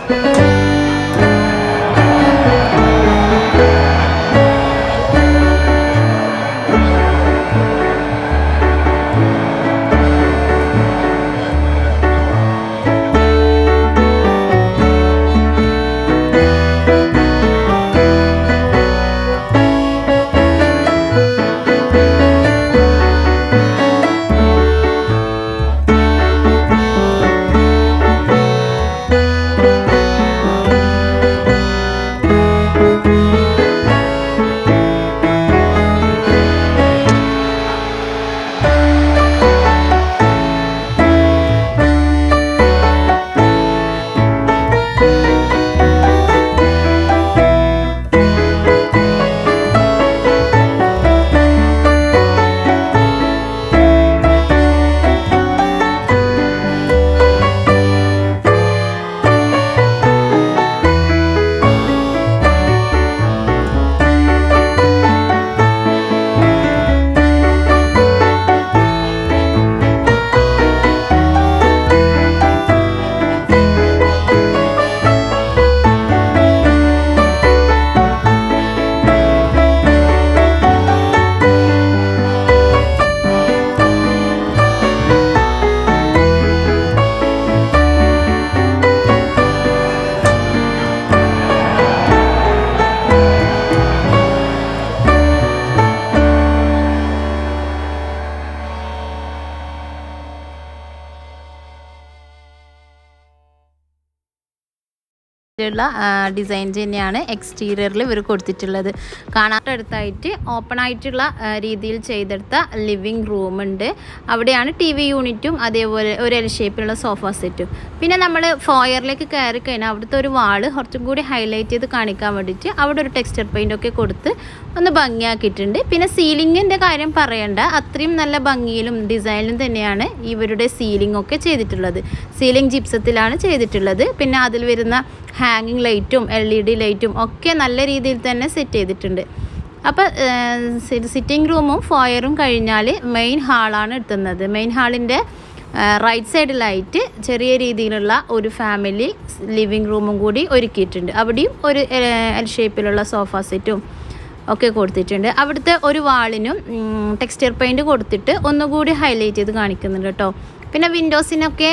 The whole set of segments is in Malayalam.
ഉള്ള ഡിസൈൻ തന്നെയാണ് എക്സ്റ്റീരിയറിൽ ഇവർ കൊടുത്തിട്ടുള്ളത് കാണാത്ത അടുത്തായിട്ട് ഓപ്പൺ ആയിട്ടുള്ള ആ, രീതിയിൽ ചെയ്തെടുത്ത ലിവിങ് റൂം ഉണ്ട് അവിടെയാണ് ടി വി യൂണിറ്റും അതേപോലെ ഒരു എൽ ഷേപ്പിലുള്ള സോഫ സെറ്റും പിന്നെ നമ്മൾ ഫോയറിലേക്ക് കയറി കഴിഞ്ഞാൽ അവിടുത്തെ ഒരു വാള് കുറച്ചും കൂടി ഹൈലൈറ്റ് ചെയ്ത് കാണിക്കാൻ വേണ്ടിയിട്ട് അവിടെ ഒരു ടെക്സ്ചർ പെയിൻ്റ് ഒക്കെ കൊടുത്ത് ഒന്ന് ഭംഗിയാക്കിയിട്ടുണ്ട് പിന്നെ സീലിങ്ങിൻ്റെ കാര്യം പറയണ്ട അത്രയും നല്ല ഭംഗിയിലും ഡിസൈനിലും തന്നെയാണ് ഇവരുടെ സീലിംഗ് ഒക്കെ ചെയ്തിട്ടുള്ളത് സീലിംഗ് ജിപ്സത്തിലാണ് ചെയ്തിട്ടുള്ളത് പിന്നെ അതിൽ വരുന്ന ഹാങ്ങിങ് ലൈറ്റും എൽ ഇ ഡി ലൈറ്റും ഒക്കെ നല്ല രീതിയിൽ തന്നെ സെറ്റ് ചെയ്തിട്ടുണ്ട് അപ്പോൾ സിറ്റിംഗ് റൂമും ഫോയറും കഴിഞ്ഞാൽ മെയിൻ ഹാളാണ് എത്തുന്നത് മെയിൻ ഹാളിൻ്റെ റൈറ്റ് സൈഡിലായിട്ട് ചെറിയ രീതിയിലുള്ള ഒരു ഫാമിലി ലിവിങ് റൂമും കൂടി ഒരുക്കിയിട്ടുണ്ട് അവിടെയും ഒരു എൽ ഷേപ്പിലുള്ള സോഫ സെറ്റും ഒക്കെ കൊടുത്തിട്ടുണ്ട് അവിടുത്തെ ഒരു വാളിനും ടെക്സ്ചർ പെയിൻറ് കൊടുത്തിട്ട് ഒന്നുകൂടി ഹൈലൈറ്റ് ചെയ്ത് കാണിക്കുന്നുണ്ട് കേട്ടോ പിന്നെ വിൻഡോസിനൊക്കെ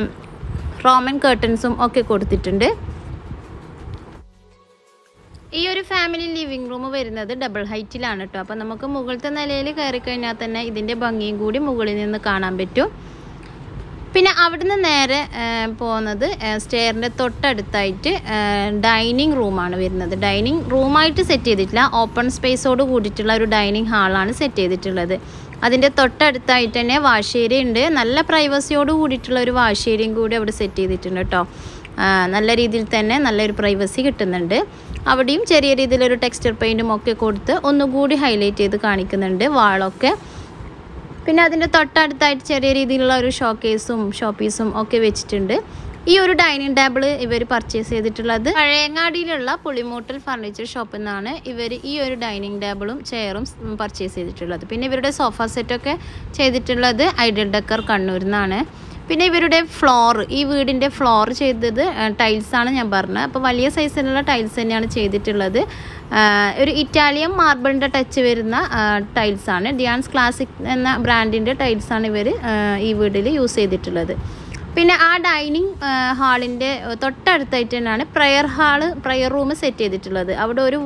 റോമൻ കേർട്ടൻസും ഒക്കെ കൊടുത്തിട്ടുണ്ട് ഈ ഒരു ഫാമിലി ലിവിങ് റൂം വരുന്നത് ഡബിൾ ഹൈറ്റിലാണ് കേട്ടോ അപ്പോൾ നമുക്ക് മുകളിലത്തെ നിലയിൽ കയറി കഴിഞ്ഞാൽ തന്നെ ഇതിൻ്റെ ഭംഗിയും കൂടി മുകളിൽ നിന്ന് കാണാൻ പറ്റും പിന്നെ അവിടുന്ന് നേരെ ആ, പോകുന്നത് സ്റ്റെയറിൻ്റെ തൊട്ടടുത്തായിട്ട് ഡൈനിങ് റൂമാണ് വരുന്നത് ഡൈനിങ് റൂമായിട്ട് സെറ്റ് ചെയ്തിട്ടില്ല ഓപ്പൺ സ്പേസോട് കൂടിയിട്ടുള്ള ഒരു ഡൈനിങ് ഹാളാണ് സെറ്റ് ചെയ്തിട്ടുള്ളത് അതിൻ്റെ തൊട്ടടുത്തായിട്ട് തന്നെ വാഷേരി ഉണ്ട് നല്ല പ്രൈവസിയോട് കൂടിയിട്ടുള്ള ഒരു വാഷേരിയും കൂടി അവിടെ സെറ്റ് ചെയ്തിട്ടുണ്ട് കേട്ടോ ആ, നല്ല രീതിയിൽ തന്നെ നല്ലൊരു പ്രൈവസി കിട്ടുന്നുണ്ട് അവിടെയും ചെറിയ രീതിയിലൊരു ടെക്സ്ചർ പെയിൻറ്റും ഒക്കെ കൊടുത്ത് ഒന്നുകൂടി ഹൈലൈറ്റ് ചെയ്ത് കാണിക്കുന്നുണ്ട് വാളൊക്കെ പിന്നെ അതിൻ്റെ തൊട്ടടുത്തായിട്ട് ചെറിയ രീതിയിലുള്ള ഒരു ഷോക്കേസും ഷോപ്പീസും ഒക്കെ വെച്ചിട്ടുണ്ട് ഈ ഒരു ഡൈനിങ് ടേബിൾ ഇവർ പർച്ചേസ് ചെയ്തിട്ടുള്ളത് പഴയങ്ങാടിയിലുള്ള പുളിമൂട്ടൽ ഫർണിച്ചർ ഷോപ്പിൽ നിന്നാണ് ഇവർ ഈ ഒരു ഡൈനിങ് ടേബിളും ചെയറും പർച്ചേസ് ചെയ്തിട്ടുള്ളത് പിന്നെ ഇവരുടെ സോഫ സെറ്റൊക്കെ ചെയ്തിട്ടുള്ളത് ഐഡിയൽ ഡക്കർ കണ്ണൂരിൽ നിന്നാണ് പിന്നെ ഇവരുടെ ഫ്ലോർ ഈ വീടിൻ്റെ ഫ്ലോർ ചെയ്തത് ടൈൽസാണ് ഞാൻ പറഞ്ഞത് അപ്പോൾ വലിയ സൈസിലുള്ള ടൈൽസ് തന്നെയാണ് ചെയ്തിട്ടുള്ളത് ആ, ഒരു ഇറ്റാലിയൻ മാർബിളിൻ്റെ ടച്ച് വരുന്ന ടൈൽസാണ് ഡിയാൻസ് ക്ലാസിക് എന്ന ബ്രാൻഡിൻ്റെ ടൈൽസാണ് ഇവർ ഈ വീട്ടിൽ യൂസ് ചെയ്തിട്ടുള്ളത് പിന്നെ ആ ഡൈനിങ് ഹാളിൻ്റെ തൊട്ടടുത്തായിട്ട് തന്നെയാണ് prayer hall prayer room set ചെയ്തിട്ടുള്ളത് അവിടെ ഒരു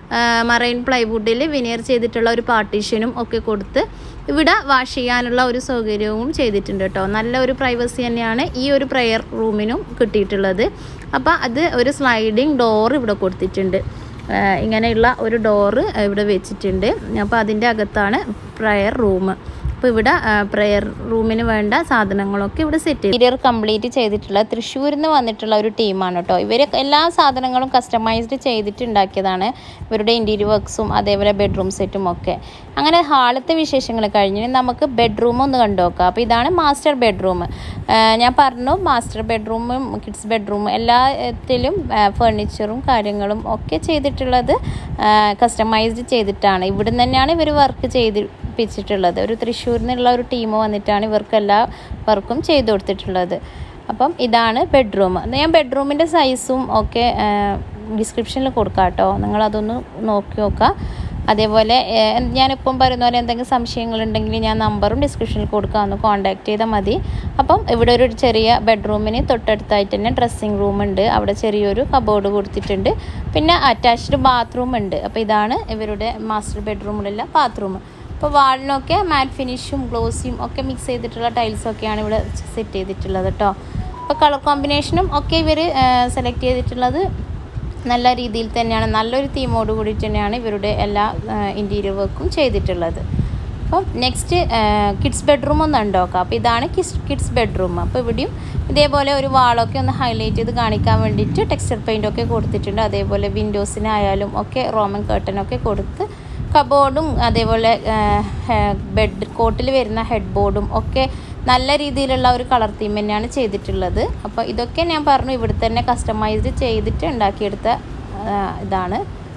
മറൈൻ പ്ലൈവുഡിൽ വിനിയർ ചെയ്തിട്ടുള്ള ഒരു പാർട്ടീഷനും ഒക്കെ കൊടുത്ത് ഇവിടെ വാഷ് ചെയ്യാനുള്ള ഒരു സൗകര്യവും ചെയ്തിട്ടുണ്ട് കേട്ടോ നല്ല ഒരു പ്രൈവസി തന്നെയാണ് ഈ ഒരു പ്രയർ റൂമിനും കിട്ടിയിട്ടുള്ളത് അപ്പോൾ അത് ഒരു സ്ലൈഡിങ് ഡോർ ഇവിടെ കൊടുത്തിട്ടുണ്ട് ആ, ഇങ്ങനെയുള്ള ഒരു ഡോറ് ഇവിടെ വെച്ചിട്ടുണ്ട് അപ്പോൾ അതിൻ്റെ അകത്താണ് പ്രയർ റൂം അപ്പോൾ ഇവിടെ പ്രയർ റൂമിന് വേണ്ട സാധനങ്ങളൊക്കെ ഇവിടെ സെറ്റ് ചെയ്ത് ഇന്റീരിയർ കംപ്ലീറ്റ് ചെയ്തിട്ടുള്ള തൃശ്ശൂരിൽ നിന്ന് വന്നിട്ടുള്ള ഒരു ടീമാണ് കേട്ടോ ഇവർ എല്ലാ സാധനങ്ങളും കസ്റ്റമൈസ്ഡ് ചെയ്തിട്ടുണ്ടാക്കിയതാണ് ഇവരുടെ ഇൻറ്റീരിയർ വർക്ക്സും അതേപോലെ ബെഡ്റൂം സെറ്റും ഒക്കെ അങ്ങനെ ഹാളത്തെ വിശേഷങ്ങൾ കഴിഞ്ഞ് ഇനി നമുക്ക് ബെഡ്റൂം ഒന്ന് കണ്ടു നോക്കാം അപ്പോൾ ഇതാണ് മാസ്റ്റർ ബെഡ്റൂം ഞാൻ പറഞ്ഞു മാസ്റ്റർ ബെഡ്റൂമും കിഡ്സ് ബെഡ്റൂമും എല്ലാത്തിലും ഫർണിച്ചറും കാര്യങ്ങളും ഒക്കെ ചെയ്തിട്ടുള്ളത് കസ്റ്റമൈസ്ഡ് ചെയ്തിട്ടാണ് ഇവിടുന്ന് തന്നെയാണ് ഇവർ വർക്ക് ചെയ്തിപ്പിച്ചിട്ടുള്ളത് ഒരു തൃശ്ശൂരിൽ നിന്നുള്ള ഒരു ടീം വന്നിട്ടാണ് ഇവർക്ക് എല്ലാ വർക്കും ചെയ്തു കൊടുത്തിട്ടുള്ളത് അപ്പം ഇതാണ് ബെഡ്റൂം ഞാൻ ബെഡ്റൂമിൻ്റെ സൈസും ഒക്കെ ഡിസ്ക്രിപ്ഷനിൽ കൊടുക്കാം കേട്ടോ നിങ്ങളതൊന്ന് നോക്കി നോക്കുക അതേപോലെ ഏഹ്, ഞാനിപ്പം പറയുന്ന പോലെ എന്തെങ്കിലും സംശയങ്ങളുണ്ടെങ്കിൽ ഞാൻ നമ്പറും ഡിസ്ക്രിപ്ഷനിൽ കൊടുക്കാം ഒന്ന് കോൺടാക്ട് ചെയ്താൽ മതി അപ്പം ഇവിടെ ഒരു ചെറിയ ബെഡ്റൂമിന് തൊട്ടടുത്തായിട്ട് തന്നെ ഡ്രസ്സിങ് റൂം ഉണ്ട് അവിടെ ചെറിയൊരു കബോർഡ് കൊടുത്തിട്ടുണ്ട് പിന്നെ അറ്റാച്ച്ഡ് ബാത്റൂം ഉണ്ട് അപ്പോൾ ഇതാണ് ഇവരുടെ മാസ്റ്റർ ബെഡ്റൂമിലുള്ള ബാത്റൂം അപ്പോൾ വാളിനൊക്കെ മാറ്റ് ഫിനിഷും ഗ്ലോസിയും ഒക്കെ മിക്സ് ചെയ്തിട്ടുള്ള ടൈൽസൊക്കെയാണ് ഇവിടെ സെറ്റ് ചെയ്തിട്ടുള്ളത് കേട്ടോ അപ്പോൾ കളർ കോമ്പിനേഷനും ഒക്കെ ഇവർ സെലക്ട് ചെയ്തിട്ടുള്ളത് നല്ല രീതിയിൽ തന്നെയാണ് നല്ലൊരു തീമോട് കൂടി തന്നെയാണ് ഇവരുടെ എല്ലാ ഇൻറ്റീരിയർ വർക്കും ചെയ്തിട്ടുള്ളത് അപ്പം നെക്സ്റ്റ് കിഡ്സ് ബെഡ്റൂം ഒന്ന് ഉണ്ടോക്കാം അപ്പോൾ ഇതാണ് കിഡ്സ് കിഡ്സ് ബെഡ്റൂം അപ്പോൾ ഇവിടെയും ഇതേപോലെ ഒരു വാളൊക്കെ ഒന്ന് ഹൈലൈറ്റ് ചെയ്ത് കാണിക്കാൻ വേണ്ടിയിട്ട് ടെക്സ്ചർ പെയിൻ്റ് ഒക്കെ കൊടുത്തിട്ടുണ്ട് അതേപോലെ വിൻഡോസിനായാലും ഒക്കെ റോമൻ കേർട്ടനൊക്കെ കൊടുത്ത് കബോർഡും അതേപോലെ ബെഡ് കോട്ടിൽ വരുന്ന ഹെഡ് ബോർഡും ഒക്കെ നല്ല രീതിയിലുള്ള ഒരു കളർ തീം തന്നെയാണ് ചെയ്തിട്ടുള്ളത് അപ്പോൾ ഇതൊക്കെ ഞാൻ പറഞ്ഞു ഇവിടെ തന്നെ കസ്റ്റമൈസ്ഡ് ചെയ്തിട്ട് ഉണ്ടാക്കിയെടുത്ത ആ, ഇതാണ്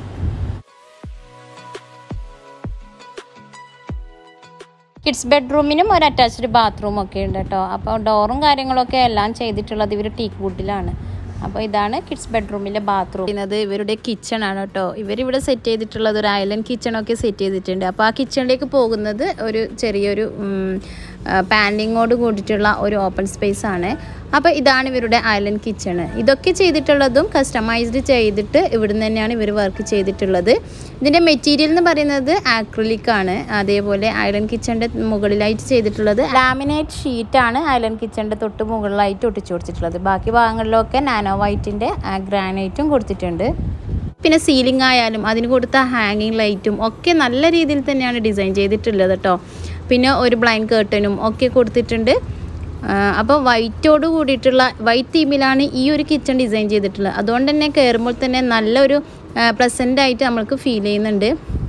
കിഡ്സ് ബെഡ്റൂമിനും ഒരു അറ്റാച്ച്ഡ് ബാത്റൂം ഒക്കെ ഉണ്ട് കേട്ടോ അപ്പോൾ ഡോറും കാര്യങ്ങളൊക്കെ എല്ലാം ചെയ്തിട്ടുള്ളത് ഇവർ ടീക്ക് വുഡിലാണ് അപ്പോൾ ഇതാണ് കിഡ്സ് ബെഡ്റൂമിലെ ബാത്റൂം ചെയ്യുന്നത് ഇവരുടെ കിച്ചൺ ആണ് കേട്ടോ ഇവരിവിടെ സെറ്റ് ചെയ്തിട്ടുള്ളത് ഒരു ഐലൻഡ് കിച്ചണൊക്കെ സെറ്റ് ചെയ്തിട്ടുണ്ട് അപ്പോൾ ആ കിച്ചണിലേക്ക് പോകുന്നത് ഒരു ചെറിയൊരു പാൻഡിങ്ങോട് കൂടിയിട്ടുള്ള ഒരു ഓപ്പൺ സ്പേസ് ആണ് അപ്പോൾ ഇതാണ് ഇവരുടെ ഐലൻഡ് കിച്ചണ് ഇതൊക്കെ ചെയ്തിട്ടുള്ളതും കസ്റ്റമൈസ്ഡ് ചെയ്തിട്ട് ഇവിടുന്ന് തന്നെയാണ് ഇവർ വർക്ക് ചെയ്തിട്ടുള്ളത് ഇതിൻ്റെ മെറ്റീരിയൽ എന്ന് പറയുന്നത് ആക്രിലിക് ആണ് അതേപോലെ ഐലൻഡ് കിച്ചണിൻ്റെ മുകളിലായിട്ട് ചെയ്തിട്ടുള്ളത് ലാമിനേറ്റ് ഷീറ്റാണ് ഐലൻഡ് കിച്ചണിൻ്റെ തൊട്ട് മുകളിലായിട്ട് ഒട്ടിച്ചു കൊടുത്തിട്ടുള്ളത് ബാക്കി ഭാഗങ്ങളിലൊക്കെ നാനോ വൈറ്റിൻ്റെ ഗ്രാനൈറ്റും കൊടുത്തിട്ടുണ്ട് പിന്നെ സീലിംഗ് ആയാലും അതിന് കൊടുത്ത ഹാങ്ങിങ് ലൈറ്റും ഒക്കെ നല്ല രീതിയിൽ തന്നെയാണ് ഡിസൈൻ ചെയ്തിട്ടുള്ളത് കേട്ടോ പിന്നെ ഒരു ബ്ലൈൻഡ് കേർട്ടനും ഒക്കെ കൊടുത്തിട്ടുണ്ട് അപ്പോൾ വൈറ്റോട് കൂടിയിട്ടുള്ള വൈറ്റ് തീമിലാണ് ഈ ഒരു കിച്ചൺ ഡിസൈൻ ചെയ്തിട്ടുള്ളത് അതുകൊണ്ട് തന്നെ കയറുമ്പോൾ തന്നെ നല്ലൊരു പ്രസൻ്റ് ആയിട്ട് നമ്മൾക്ക് ഫീൽ ചെയ്യുന്നുണ്ട്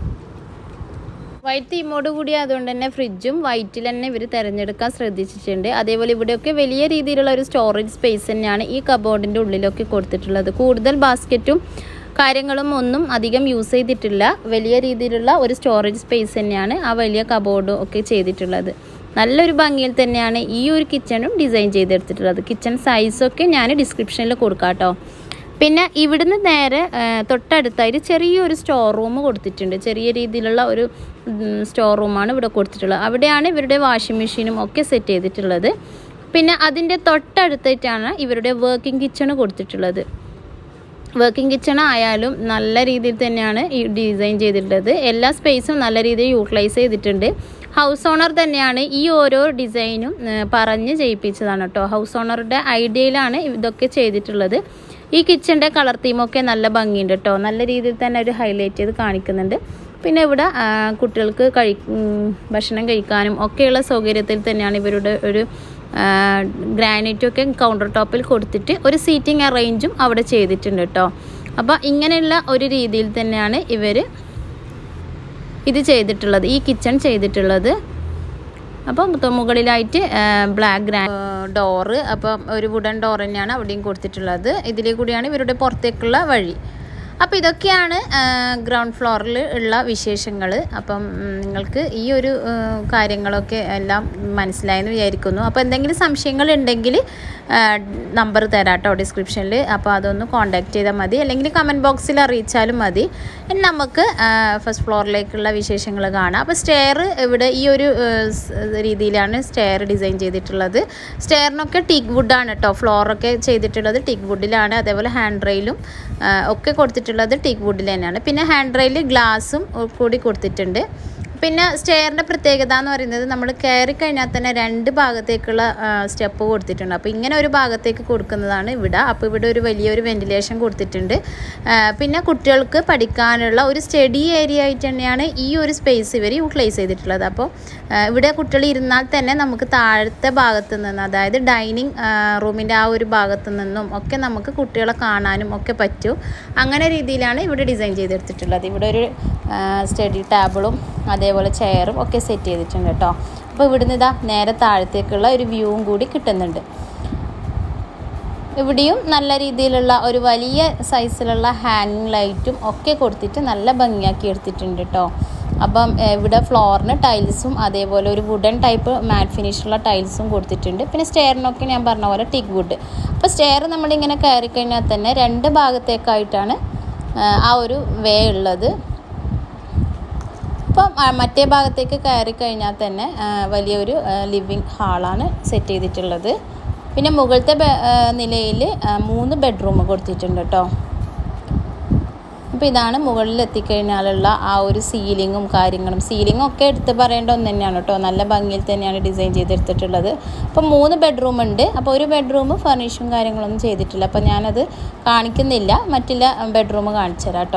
വൈറ്റ് തീമോട് കൂടി അതുകൊണ്ട് തന്നെ ഫ്രിഡ്ജും വൈറ്റിൽ തന്നെ ഇവർ തിരഞ്ഞെടുക്കാൻ ശ്രദ്ധിച്ചിട്ടുണ്ട് അതേപോലെ ഇവിടെയൊക്കെ വലിയ രീതിയിലുള്ള ഒരു സ്റ്റോറേജ് സ്പേസ് തന്നെയാണ് ഈ കബോർഡിൻ്റെ ഉള്ളിലൊക്കെ കൊടുത്തിട്ടുള്ളത് കൂടുതൽ ബാസ്ക്കറ്റും കാര്യങ്ങളും ഒന്നും അധികം യൂസ് ചെയ്തിട്ടില്ല വലിയ രീതിയിലുള്ള ഒരു സ്റ്റോറേജ് സ്പേസ് തന്നെയാണ് ആ വലിയ കബോർഡും ഒക്കെ ചെയ്തിട്ടുള്ളത് നല്ലൊരു ഭംഗിയിൽ തന്നെയാണ് ഈ ഒരു കിച്ചണും ഡിസൈൻ ചെയ്തെടുത്തിട്ടുള്ളത് കിച്ചൺ സൈസൊക്കെ ഞാൻ ഡിസ്ക്രിപ്ഷനിൽ കൊടുക്കാം കേട്ടോ പിന്നെ ഇവിടുന്ന് നേരെ ആ, തൊട്ടടുത്തായിട്ട് ചെറിയൊരു സ്റ്റോർ റൂം കൊടുത്തിട്ടുണ്ട് ചെറിയ രീതിയിലുള്ള ഒരു സ്റ്റോർ റൂമാണ് ഇവിടെ കൊടുത്തിട്ടുള്ളത് അവിടെയാണ് ഇവരുടെ വാഷിംഗ് മെഷീനും ഒക്കെ സെറ്റ് ചെയ്തിട്ടുള്ളത് പിന്നെ അതിൻ്റെ തൊട്ടടുത്തായിട്ടാണ് ഇവരുടെ വർക്കിംഗ് കിച്ചണ് കൊടുത്തിട്ടുള്ളത് വർക്കിംഗ് കിച്ചൺ ആയാലും നല്ല രീതിയിൽ തന്നെയാണ് ഈ ഡിസൈൻ ചെയ്തിട്ടുള്ളത് എല്ലാ സ്പേസും നല്ല രീതിയിൽ യൂട്ടിലൈസ് ചെയ്തിട്ടുണ്ട് ഹൗസ് ഓണർ തന്നെയാണ് ഈ ഓരോ ഡിസൈനും ഏഹ്, പറഞ്ഞ് ചെയ്യിപ്പിച്ചതാണ് കേട്ടോ ഹൗസ് ഓണറുടെ ഐഡിയയിലാണ് ഇതൊക്കെ ചെയ്തിട്ടുള്ളത് ഈ കിച്ചൻ്റെ കളർ തീമൊക്കെ നല്ല ഭംഗിയുണ്ട് കേട്ടോ നല്ല രീതിയിൽ തന്നെ ഒരു ഹൈലൈറ്റ് ചെയ്ത് കാണിക്കുന്നുണ്ട് പിന്നെ ഇവിടെ ആ, കുട്ടികൾക്ക് കഴി ഉം, ഭക്ഷണം കഴിക്കാനും ഒക്കെയുള്ള സൗകര്യത്തിൽ തന്നെയാണ് ഇവരുടെ ഒരു ഗ്രാനൈറ്റൊക്കെ കൗണ്ടർ ടോപ്പിൽ കൊടുത്തിട്ട് ഒരു സീറ്റിംഗ് അറേഞ്ചും അവിടെ ചെയ്തിട്ടുണ്ട് കേട്ടോ അപ്പോൾ ഇങ്ങനെയുള്ള ഒരു രീതിയിൽ തന്നെയാണ് ഇവർ ഇത് ചെയ്തിട്ടുള്ളത് ഈ കിച്ചൺ ചെയ്തിട്ടുള്ളത് അപ്പം തൊ- മുകളിലായിട്ട് ബ്ലാക്ക് ഗ്രാ ഡോറ് അപ്പം ഒരു വുഡൻ ഡോർ തന്നെയാണ് അവിടെയും കൊടുത്തിട്ടുള്ളത് ഇതിലെ കൂടിയാണ് ഇവരുടെ പുറത്തേക്കുള്ള വഴി അപ്പോൾ ഇതൊക്കെയാണ് ഗ്രൗണ്ട് ഫ്ലോറിൽ ഉള്ള വിശേഷങ്ങൾ അപ്പം ഉം, നിങ്ങൾക്ക് ഈ ഒരു ഏഹ്, കാര്യങ്ങളൊക്കെ എല്ലാം മനസ്സിലായെന്ന് വിചാരിക്കുന്നു അപ്പോൾ എന്തെങ്കിലും സംശയങ്ങൾ ഉണ്ടെങ്കിൽ നമ്പർ തരാം കേട്ടോ ഡിസ്ക്രിപ്ഷനിൽ അപ്പോൾ അതൊന്ന് കോൺടാക്ട് ചെയ്താൽ മതി അല്ലെങ്കിൽ കമൻറ്റ് ബോക്സിൽ അറിയിച്ചാലും മതി ഇനി നമുക്ക് ഫസ്റ്റ് ഫ്ലോറിലേക്കുള്ള വിശേഷങ്ങൾ കാണാം അപ്പോൾ സ്റ്റെയർ ഇവിടെ ഈ ഒരു ഏഹ്, സ് രീതിയിലാണ് സ്റ്റെയർ ഡിസൈൻ ചെയ്തിട്ടുള്ളത് സ്റ്റെയറിനൊക്കെ ടീക്ക് വുഡാണ് കേട്ടോ ഫ്ലോറൊക്കെ ചെയ്തിട്ടുള്ളത് ടീക്ക് വുഡിലാണ് അതേപോലെ ഹാൻഡ് റെയിലും ഒക്കെ കൊടുത്തിട്ടുള്ളത് ടീക്ക് വുഡിൽ തന്നെയാണ് പിന്നെ ഹാൻഡ് റെയിൽ ഗ്ലാസും കൂടി കൊടുത്തിട്ടുണ്ട് പിന്നെ സ്റ്റെയറിൻ്റെ പ്രത്യേകത എന്ന് പറയുന്നത് നമ്മൾ കയറി കഴിഞ്ഞാൽ തന്നെ രണ്ട് ഭാഗത്തേക്കുള്ള സ്റ്റെപ്പ് കൊടുത്തിട്ടുണ്ട് അപ്പോൾ ഇങ്ങനെ ഒരു ഭാഗത്തേക്ക് കൊടുക്കുന്നതാണ് ഇവിടെ അപ്പോൾ ഇവിടെ ഒരു വലിയൊരു വെന്റിലേഷൻ കൊടുത്തിട്ടുണ്ട് ആ, പിന്നെ കുട്ടികൾക്ക് പഠിക്കാനുള്ള ഒരു സ്റ്റഡി ഏരിയ ആയിട്ട് തന്നെയാണ് ഈ ഒരു സ്പേസ് ഇവർ യൂട്ടിലൈസ് ചെയ്തിട്ടുള്ളത് അപ്പോൾ ആ, ഇവിടെ കുട്ടികൾ ഇരുന്നാൽ തന്നെ നമുക്ക് താഴത്തെ ഭാഗത്ത് നിന്ന് അതായത് ഡൈനിങ് റൂമിൻ്റെ ആ ഒരു ഭാഗത്ത് നിന്നും ഒക്കെ നമുക്ക് കുട്ടികളെ കാണാനും ഒക്കെ പറ്റും അങ്ങനെ രീതിയിലാണ് ഇവിടെ ഡിസൈൻ ചെയ്തെടുത്തിട്ടുള്ളത് ഇവിടെ ഒരു സ്റ്റഡി ടേബിളും അതേപോലെ ചെയറും ഒക്കെ സെറ്റ് ചെയ്തിട്ടുണ്ട് കേട്ടോ അപ്പോൾ ഇവിടുന്ന് ഇതാ നേരെ താഴത്തേക്കുള്ള ഒരു വ്യൂവും കൂടി കിട്ടുന്നുണ്ട് ഇവിടെയും നല്ല രീതിയിലുള്ള ഒരു വലിയ സൈസിലുള്ള ഹാങ്ങിങ് ലൈറ്റും ഒക്കെ കൊടുത്തിട്ട് നല്ല ഭംഗിയാക്കി എടുത്തിട്ടുണ്ട് കേട്ടോ അപ്പം ഏ, ഇവിടെ ഫ്ലോറിന് ടൈൽസും അതേപോലെ ഒരു വുഡൻ ടൈപ്പ് മാറ്റ് ഫിനിഷുള്ള ടൈൽസും കൊടുത്തിട്ടുണ്ട് പിന്നെ സ്റ്റെയറിനൊക്കെ ഞാൻ പറഞ്ഞ പോലെ ടിക് വുഡ് അപ്പോൾ സ്റ്റെയർ നമ്മളിങ്ങനെ കയറി കഴിഞ്ഞാൽ തന്നെ രണ്ട് ഭാഗത്തേക്കായിട്ടാണ് ആ, ആ ഒരു വേ ഉള്ളത് അപ്പം ആ, മറ്റേ ഭാഗത്തേക്ക് കയറി കഴിഞ്ഞാൽ തന്നെ ആ, വലിയൊരു ലിവിങ് ഹാളാണ് സെറ്റ് ചെയ്തിട്ടുള്ളത് പിന്നെ മുകളിലത്തെ നിലയിൽ മൂന്ന് ബെഡ്റൂം കൊടുത്തിട്ടുണ്ട് കേട്ടോ അപ്പോൾ ഇതാണ് മുകളിൽ എത്തിക്കഴിഞ്ഞാലുള്ള ആ ഒരു സീലിങ്ങും കാര്യങ്ങളും സീലിംഗും ഒക്കെ എടുത്ത് പറയേണ്ട ഒന്ന് തന്നെയാണ് കേട്ടോ നല്ല ഭംഗിയിൽ തന്നെയാണ് ഡിസൈൻ ചെയ്തെടുത്തിട്ടുള്ളത് അപ്പോൾ മൂന്ന് ബെഡ്റൂം ഉണ്ട് അപ്പോൾ ഒരു ബെഡ്റൂം ഫർണിഷും കാര്യങ്ങളൊന്നും ചെയ്തിട്ടില്ല അപ്പോൾ ഞാനത് കാണിക്കുന്നില്ല മറ്റുള്ള ബെഡ്റൂം കാണിച്ചു തരാം കേട്ടോ